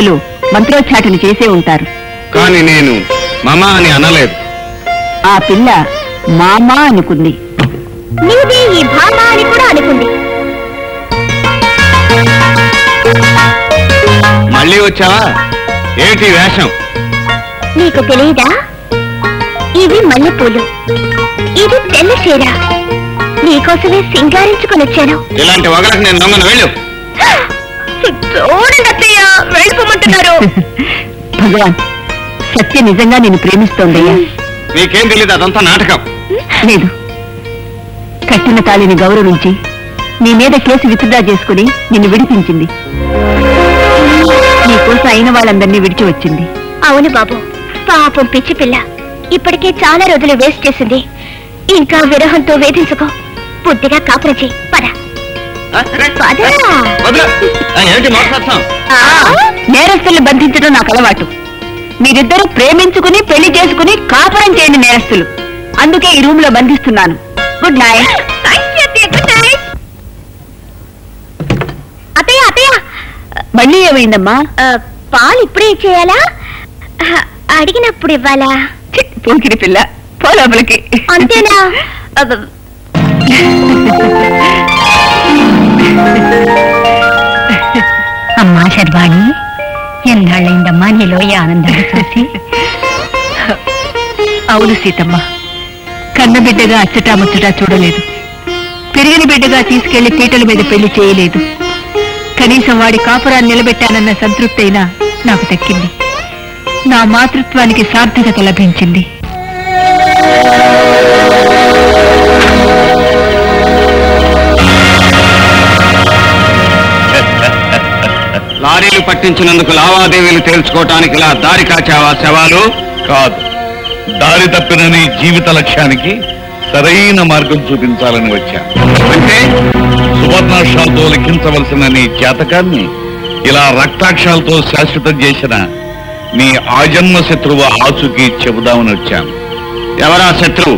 నేరస్తులు మంత్రోచ్చాటన చేసే ఉంటారు కానీ నేను మమ అని అనలేదు ఆ పిల్ల మామా అనుకుంది నీది ఈ భామ అని కూడా అనుకుంది మళ్ళీ వచ్చావా ఏమిటి ఈ వేషం నీకు తెలియదా ఇవి మల్లెపూలు ఇది తెల్ల చీర నీకోసమే సింగారించుకొని వచ్చాను ఇలాంటి వగలకు నేను దొంగను వెళ్ళు చూడండి అత్తయ్య వెళ్ళిపోమంటున్నారు భగవాన్ సత్య నిజంగా నేను ప్రేమిస్తోందయ్యా నీకేం తెలియదు అదంతా నాటకం లేదు కట్టిన తాళిని గౌరవించి నీ మీద కేసు విత్డ్రా చేసుకుని నిన్ను విడిపించింది నీకోసం అయిన వాళ్ళందరినీ విడిచి వచ్చింది అవును బాబు పాపం పిచ్చి పిల్ల ఇప్పటికే చాలా రోజులు వేస్ట్ చేసింది ఇంకా విరహంతో వేధించుకో బుద్ధిగా కాపురం చెయ్యి పద పద వదలు. ఆ, ఏమిటి మాట్లాడతాం ఆ, నేరస్తుల్ని బంధించడం నాకు అలవాటు మీరిద్దరూ ప్రేమించుకుని పెళ్లి చేసుకుని కాపురం చేయండి నేరస్తులు అందుకే ఈ రూమ్ లో బంధిస్తున్నాను good night Thank you, dear. Good night. అత్తయ్య అత్తయ్య మళ్ళీ ఏమైందమ్మా ఆ, పాలు ఇప్పుడే ఇచ్చేయాలా ఆ, అడిగినప్పుడు ఇవ్వాలా ఛీ, పోకిరి పిల్ల పో లోపలికి అంతేనా అబ్బ, అమ్మా శర్వాణి ఎన్నాళ్ళైందమ్మా నీలో ఈ ఆనందాన్ని చూసి అవును సీతమ్మ కన్న బిడ్డగా అచ్చటా ముచ్చటా చూడలేదు పెరిగిన బిడ్డగా తీసుకెళ్లి పీటల మీద పెళ్లి చేయలేదు కనీసం వాడి కాపురాన్ని నిలబెట్టానన్న సంతృప్తి అయినా నాకు దక్కింది నా మాతృత్వానికి సార్థకత లభించింది లారీలు పట్టించినందుకు లావాదేవీలు తేల్చుకోవటానికి ఇలా దారి కాచావా శవాలు కాదు దారి తప్పిన నీ జీవిత లక్ష్యానికి సరైన మార్గం చూపించాలని వచ్చా అంటే సువర్ణాక్షాలతో లిఖించవలసిన నీ జాతకాన్ని ఇలా రక్తాక్షాలతో శాశ్వతం చేసిన నీ ఆజన్మ శత్రువు ఆచుకి చెబుదామని వచ్చాను ఎవరా శత్రువు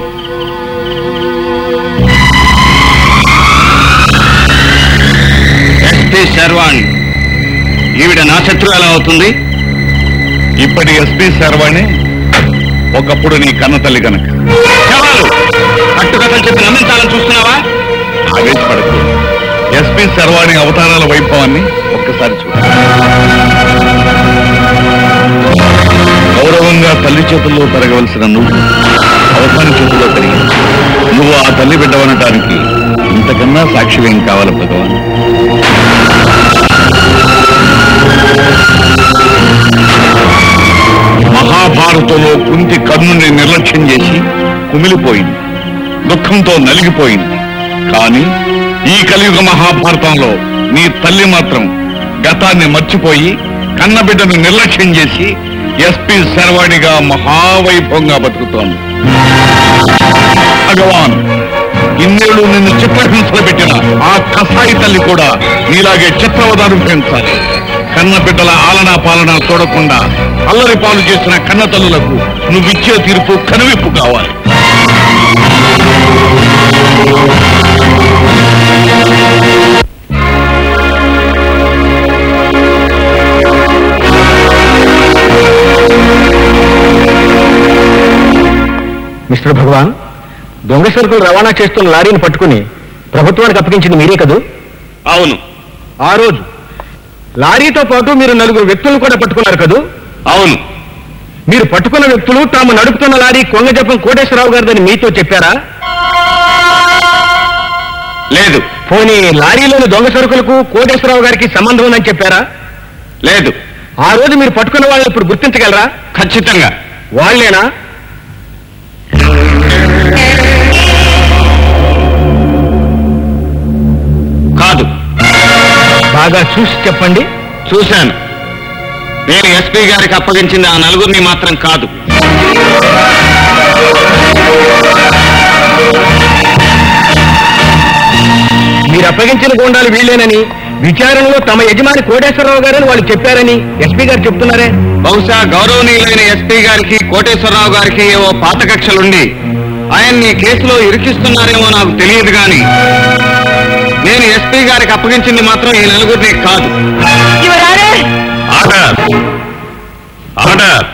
ఎస్పీ శర్వాణి ఈవిడ నా శత్రువు ఎలా అవుతుంది ఇప్పటి ఎస్పీ శర్వాణి ఒకప్పుడు నీ కన్న తల్లి కనుక శవాలు కట్టుకథలు చెప్పి నమ్మించాలని చూస్తున్నావా ఆవేశపడకు ఎస్పీ శర్వాణి అవతారాల వైభవాన్ని ఒక్కసారి చూడు గౌరవంగా తల్లి చేతుల్లో పెరగవలసిన నువ్వు అవతాని చేతుల్లో పెరిగి నువ్వు ఆ తల్లి బిడ్డవనటానికి ఇంతకన్నా సాక్షి ఏం కావాలి భగవాన్ మహాభారతంలో కుంతి కర్ణుని నిర్లక్ష్యం చేసి కుమిలిపోయింది దుఃఖంతో నలిగిపోయింది కానీ ఈ కలియుగ మహాభారతంలో నీ తల్లి మాత్రం గతాన్ని మర్చిపోయి కన్నబిడ్డను నిర్లక్ష్యం చేసి ఎస్పీ శర్వాణిగా మహావైభవంగా బతుకుతోంది భగవాన్ ఇన్నేళ్లు నిన్ను చిత్రహింసలు పెట్టిన ఆ కసాయి తల్లి కూడా నీలాగే చిత్రవదానం పెంచాలి కన్న బిడ్డల ఆలన పాలన చూడకుండా అల్లరి పాలు చేసిన కన్న తల్లులకు నువ్విచ్చే తీర్పు కనువిప్పు కావాలి మిస్టర్ భగవాన్ దొంగ సరుకులు రవాణా చేస్తున్న లారీని పట్టుకుని ప్రభుత్వానికి అప్పగించింది మీరే కదూ అవును ఆ రోజు లారీతో పాటు మీరు నలుగురు వ్యక్తులను కూడా పట్టుకున్నారు కదూ అవును మీరు పట్టుకున్న వ్యక్తులు తాము నడుపుతున్న లారీ కొంగజపం కోటేశ్వరరావు గారిదని మీతో చెప్పారా లేదు పోనీ లారీలోని దొంగ సరుకులకు కోటేశ్వరరావు గారికి సంబంధం ఉందని చెప్పారా లేదు ఆ రోజు మీరు పట్టుకున్న వాళ్ళని ఇప్పుడు గుర్తించగలరా ఖచ్చితంగా వాళ్ళేనా కాదు బాగా చూసి చెప్పండి చూశాను నేను ఎస్పీ గారికి అప్పగించింది ఆ నలుగురిని మాత్రం కాదు మీరు అప్పగించిన గోండాలు వీళ్ళేనని విచారణలో తమ యజమాని కోటేశ్వరరావు గారని వాళ్ళు చెప్పారని ఎస్పీ గారు చెప్తున్నారే బహుశా గౌరవనీయులైన ఎస్పీ గారికి కోటేశ్వరరావు గారికి ఏవో పాత కక్షలుండి ఆయన్ని ఈ కేసులో ఇరికిస్తున్నారేమో నాకు తెలియదు గాని నేను ఎస్పీ గారికి అప్పగించింది మాత్రం ఈ నలుగురిని కాదు ఆర్డర్ ఆర్డర్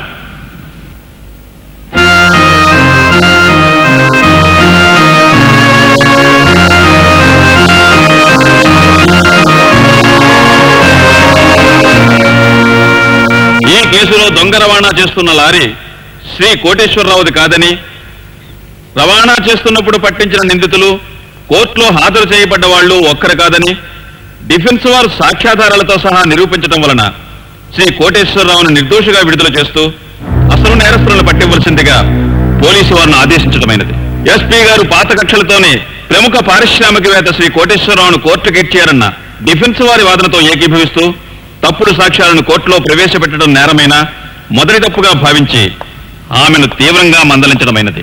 ఈ కేసులో దొంగ రవాణా చేస్తున్న లారీ శ్రీ కోటేశ్వరరావుది కాదని రవాణా చేస్తున్నప్పుడు పట్టించిన నిందితులు కోర్టులో హాజరు చేయబడ్డ వాళ్ళు ఒక్కరు కాదని డిఫెన్స్ వారు సాక్ష్యాధారాలతో సహా నిరూపించడం వలన శ్రీ కోటేశ్వరరావును నిర్దోషిగా విడుదల చేస్తూ అసలు నేరస్తులను పట్టివ్వలసిందిగా పోలీసు వారిని ఆదేశించడమైనది ఎస్పీ గారు పాత కక్షలతోనే ప్రముఖ పారిశ్రామికవేత్త శ్రీ కోటేశ్వరరావును కోర్టుకు ఇచ్చారన్న డిఫెన్స్ వారి వాదనతో ఏకీభవిస్తూ తప్పుడు సాక్ష్యాలను కోర్టులో ప్రవేశపెట్టడం నేరమైన మొదటి తప్పుగా భావించి ఆమెను తీవ్రంగా మందలించడమైనది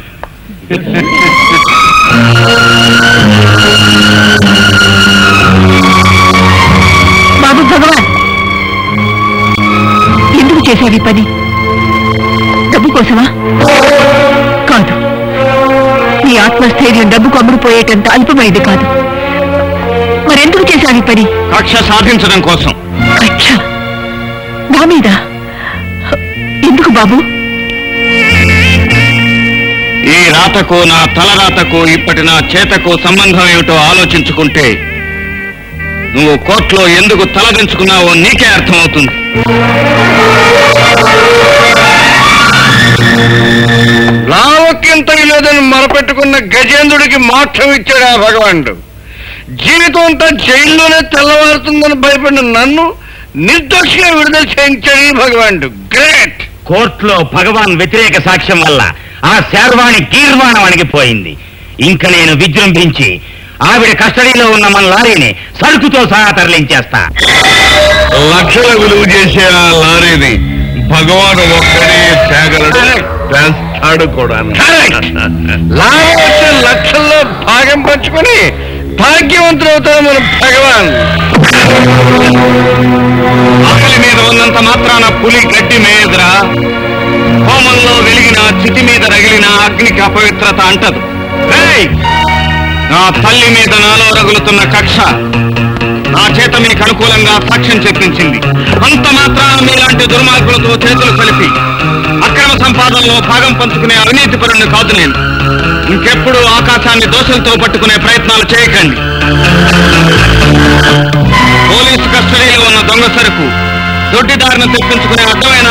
బాబు భగవాన్ ఎందుకు చేశావు ఈ పని డబ్బు కోసమా కాదు నీ ఆత్మస్థైర్యం డబ్బుకు అమ్ముడుపోయేటంత అల్పమైంది కాదు మరెందుకు చేశావు ఈ పని కక్ష సాధించడం కోసం కక్ష నా మీద ఎందుకు బాబు ఈ రాతకు నా తలరాతకు ఇప్పటి నా చేతకు సంబంధం ఏమిటో ఆలోచించుకుంటే నువ్వు కోర్టులో ఎందుకు తలదించుకున్నావో నీకే అర్థమవుతుంది లావక్యంత లేదని మొరపెట్టుకున్న గజేంద్రుడికి మోక్షం ఇచ్చాడు ఆ భగవానుడు జీవితం అంతా జైల్లోనే తెల్లవారుతుందని భయపడిన నన్ను నిర్దోషిగా విడుదల చేయించాడు ఈ భగవానుడు గ్రేట్ కోర్టులో భగవాన్ వ్యతిరేక సాక్ష్యం వల్ల ఆ శార్వాణి గీర్వాణం అణిగిపోయింది ఇంక నేను విజృంభించి ఆవిడ కస్టడీలో ఉన్న మన లారీని సరుకుతో సహా తరలించేస్తా లక్షల విలువ చేసే ఆ లారీని భగవాన్ ఒక్కడే తేగలడు చేస్తాడు కూడా లాభం వచ్చే లక్షల్లో భాగం పంచుకొని భాగ్యవంతుడు అవుతాడు మన భగవాన్ ఆకలి మీద ఉన్నంత మాత్రాన పులి గడ్డి మేయదురా హోమంలో వెలిగిన చితి మీద రగిలిన అగ్నికి అపవిత్రత అంటదు రేయ్! నా తల్లి మీద నాలో రగులుతున్న కక్ష నా చేత మీకు అనుకూలంగా సాక్ష్యం చెప్పించింది అంత మాత్రాన మీలాంటి దుర్మార్గులతో చేతులు కలిపి అక్రమ సంపాదనలో భాగం పంచుకునే అవినీతి పరుణ్ణి కాదు నేను ఇంకెప్పుడు ఆకాశాన్ని దోషులతో పట్టుకునే ప్రయత్నాలు చేయకండి పోలీసు కస్టడీలో ఉన్న దొంగ సరుకు దొడ్డిదారిని తెప్పించుకునే అడ్డమైన